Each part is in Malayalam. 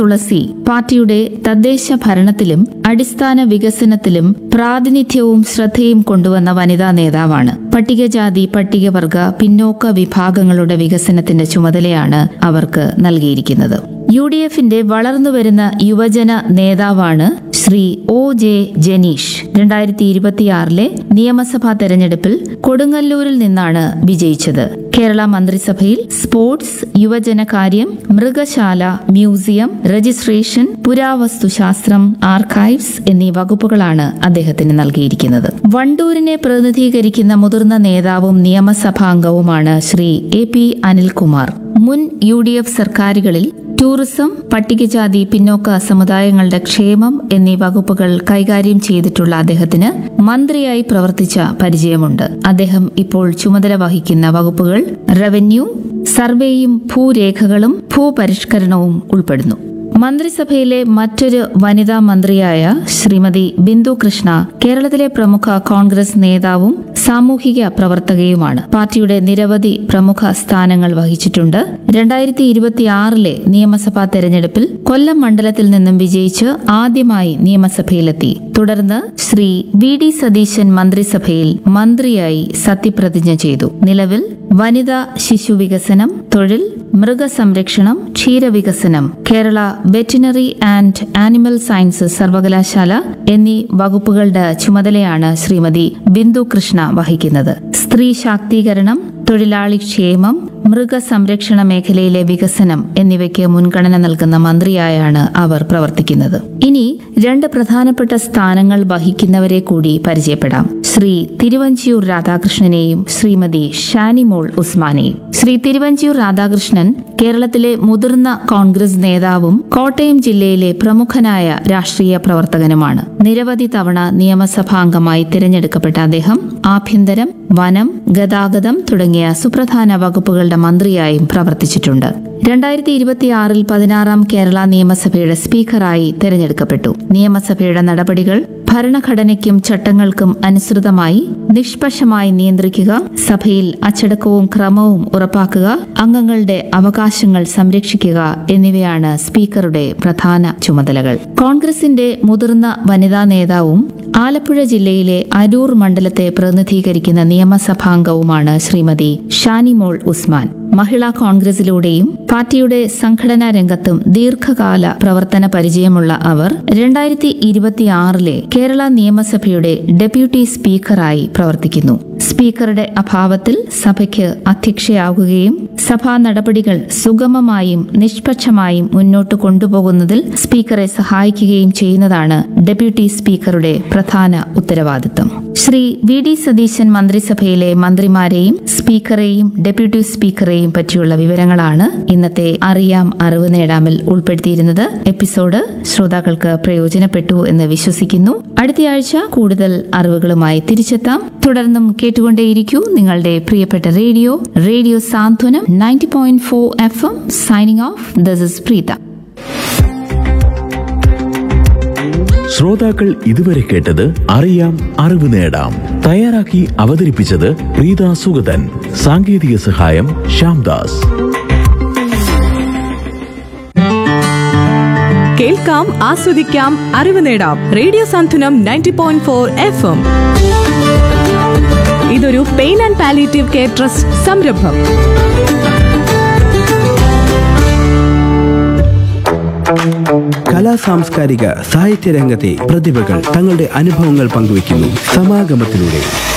തുളസി പാർട്ടിയുടെ തദ്ദേശ ഭരണത്തിലും അടിസ്ഥാന വികസനത്തിലും പ്രാതിനിധ്യവും ശ്രദ്ധയും കൊണ്ടുവന്ന വനിതാ നേതാവാണ് പട്ടികജാതി പട്ടികവർഗ പിന്നോക്ക വിഭാഗങ്ങളുടെ വികസനത്തിന്റെ ചുമതലയാണ് അവർക്ക് നൽകിയിരിക്കുന്നത് യു ഡി എഫിന്റെ വളർന്നുവരുന്ന യുവജന നേതാവാണ് ശ്രീ ഒ ജെ ജനീഷ് രണ്ടായിരത്തി ഇരുപത്തിയാറിലെ നിയമസഭാ തെരഞ്ഞെടുപ്പിൽ കൊടുങ്ങല്ലൂരിൽ നിന്നാണ് വിജയിച്ചത് കേരള മന്ത്രിസഭയിൽ സ്പോർട്സ് യുവജനകാര്യം മൃഗശാല മ്യൂസിയം രജിസ്ട്രേഷൻ പുരാവസ്തുശാസ്ത്രം ആർക്കൈവ്സ് എന്നീ വകുപ്പുകളാണ് അദ്ദേഹത്തിന് നൽകിയിരിക്കുന്നത് വണ്ടൂരിനെ പ്രതിനിധീകരിക്കുന്ന മുതിർന്ന നേതാവും നിയമസഭാംഗവുമാണ് ശ്രീ എ പി അനിൽകുമാർ മുൻ യു ഡി എഫ് സർക്കാരുകളിൽ ടൂറിസം പട്ടികജാതി പിന്നോക്ക സമുദായങ്ങളുടെ ക്ഷേമം എന്നീ വകുപ്പുകൾ കൈകാര്യം ചെയ്തിട്ടുള്ള അദ്ദേഹത്തിന് മന്ത്രിയായി പ്രവർത്തിച്ച പരിചയമുണ്ട് അദ്ദേഹം ഇപ്പോൾ ചുമതല വഹിക്കുന്ന വകുപ്പുകൾ റവന്യൂ സർവേയും ഭൂരേഖകളും ഭൂപരിഷ്കരണവും ഉൾപ്പെടുന്നു മന്ത്രിസഭയിലെ മറ്റൊരു വനിതാ മന്ത്രിയായ ശ്രീമതി ബിന്ദു കൃഷ്ണ കേരളത്തിലെ പ്രമുഖ കോൺഗ്രസ് നേതാവും സാമൂഹിക പ്രവർത്തകയുമാണ് പാർട്ടിയുടെ നിരവധി പ്രമുഖ സ്ഥാനങ്ങൾ വഹിച്ചിട്ടുണ്ട് രണ്ടായിരത്തി ഇരുപത്തിയാറിലെ നിയമസഭാ തെരഞ്ഞെടുപ്പിൽ കൊല്ലം മണ്ഡലത്തിൽ നിന്നും വിജയിച്ച് ആദ്യമായി നിയമസഭയിലെത്തി തുടർന്ന് ശ്രീ വി ഡി സതീശൻ മന്ത്രിസഭയിൽ മന്ത്രിയായി സത്യപ്രതിജ്ഞ ചെയ്തു നിലവിൽ വനിതാ ശിശു വികസനം തൊഴിൽ മൃഗസംരക്ഷണം ക്ഷീരവികസനം Kerala veterinary and animal sciences സർവകലാശാല എന്നീ വകുപ്പുകളുടെ ചുമതലയാണ് ശ്രീമതി ബിന്ദു കൃഷ്ണ വഹിക്കുന്നത് സ്ത്രീ ശാക്തീകരണം തൊഴിലാളി ക്ഷേമം മൃഗസംരക്ഷണ മേഖലയിലെ വികസനം എന്നിവയ്ക്ക് മുൻഗണന നൽകുന്ന മന്ത്രിയായാണ് അവർ പ്രവർത്തിക്കുന്നത് ഇനി രണ്ട് പ്രധാനപ്പെട്ട സ്ഥാനങ്ങൾ വഹിക്കുന്നവരെ കൂടി പരിചയപ്പെടാം ശ്രീ തിരുവഞ്ചിയൂർ രാധാകൃഷ്ണനെയും ശ്രീമതി ഷാനിമോൾ ഉസ്മാനെയും ശ്രീ തിരുവഞ്ചിയൂർ രാധാകൃഷ്ണൻ കേരളത്തിലെ മുതിർന്ന കോൺഗ്രസ് നേതാവും കോട്ടയം ജില്ലയിലെ പ്രമുഖനായ രാഷ്ട്രീയ പ്രവർത്തകനുമാണ് നിരവധി തവണ നിയമസഭാംഗമായി തിരഞ്ഞെടുക്കപ്പെട്ട അദ്ദേഹം ആഭ്യന്തരം വനം ഗതാഗതം തുടങ്ങിയ സുപ്രധാന വകുപ്പുകളുടെ മന്ത്രിയായും പ്രവർത്തിച്ചിട്ടുണ്ട് രണ്ടായിരത്തി ഇരുപത്തിയാറിൽ പതിനാറാം കേരള നിയമസഭയുടെ സ്പീക്കറായി തെരഞ്ഞെടുക്കപ്പെട്ടു നിയമസഭയുടെ നടപടികൾ ഭരണഘടനയ്ക്കും ചട്ടങ്ങൾക്കും അനുസൃതമായി നിഷ്പക്ഷമായി നിയന്ത്രിക്കുക സഭയിൽ അച്ചടക്കവും ക്രമവും ഉറപ്പാക്കുക അംഗങ്ങളുടെ അവകാശങ്ങൾ സംരക്ഷിക്കുക എന്നിവയാണ് സ്പീക്കറുടെ പ്രധാന ചുമതലകൾ കോൺഗ്രസിന്റെ മുതിർന്ന വനിതാ നേതാവും ആലപ്പുഴ ജില്ലയിലെ അരൂർ മണ്ഡലത്തെ പ്രതിനിധീകരിക്കുന്ന നിയമസഭാംഗവുമാണ് ശ്രീമതി ഷാനിമോൾ ഉസ്മാൻ മഹിളാ കോൺഗ്രസിലൂടെയും പാർട്ടിയുടെ സംഘടനാ രംഗത്തും ദീർഘകാല പ്രവർത്തന പരിചയമുള്ള അവർ രണ്ടായിരത്തി ഇരുപത്തിയാറിലെ കേരള നിയമസഭയുടെ ഡെപ്യൂട്ടി സ്പീക്കറായി പ്രവർത്തിക്കുന്നു സ്പീക്കറുടെ അഭാവത്തിൽ സഭയ്ക്ക് അധ്യക്ഷയാകുകയും സഭാ നടപടികൾ സുഗമമായും നിഷ്പക്ഷമായും മുന്നോട്ട് കൊണ്ടുപോകുന്നതിൽ സ്പീക്കറെ സഹായിക്കുകയും ചെയ്യുന്നതാണ് ഡെപ്യൂട്ടി സ്പീക്കറുടെ പ്രധാന ഉത്തരവാദിത്തം ശ്രീ വി ഡി സതീശൻ മന്ത്രിസഭയിലെ മന്ത്രിമാരെയും സ്പീക്കറെയും ഡെപ്യൂട്ടി സ്പീക്കറെയും പറ്റിയുള്ള വിവരങ്ങളാണ് ഇന്നത്തെ അറിയാം അറിവ് നേടാമിൽ ഉൾപ്പെടുത്തിയിരുന്നത് എപ്പിസോഡ് ശ്രോതാക്കൾക്ക് പ്രയോജനപ്പെട്ടു എന്ന് വിശ്വസിക്കുന്നു അടുത്തയാഴ്ച കൂടുതൽ അറിവുകളുമായി തിരിച്ചെത്താം തുടർന്നും കേട്ടുകൊണ്ടേയിരിക്കൂ നിങ്ങളുടെ പ്രിയപ്പെട്ട radio radio Santhwanam ninety point four F M signing off this is Preetha ശ്രോതാക്കൾ ഇതുവരെ കേട്ടത് അറിയാം അറിവ് നേടാം തയ്യാറാക്കി അവതരിപ്പിച്ചത് പ്രീത സുഗതൻ സാങ്കേതിക സഹായം ശ്യാംദാസ് കേൾക്കാം ആസ്വദിക്കാം അറിവ് നേടാം radio Santhwanam ninety point four F M ഇതൊരു pain and palliative care trust സംരംഭം കലാ സാംസ്കാരിക സാഹിത്യ രംഗത്തെ പ്രതിഭകൾ തങ്ങളുടെ അനുഭവങ്ങൾ പങ്കുവയ്ക്കുന്നു സമാഗമത്തിലൂടെ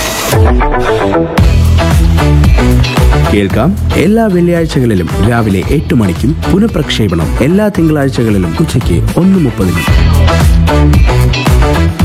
കേൾക്കാം എല്ലാ വെള്ളിയാഴ്ചകളിലും രാവിലെ എട്ട് മണിക്കും പുനഃപ്രക്ഷേപണം എല്ലാ തിങ്കളാഴ്ചകളിലും ഉച്ചയ്ക്ക് ഒന്ന് മുപ്പതിനും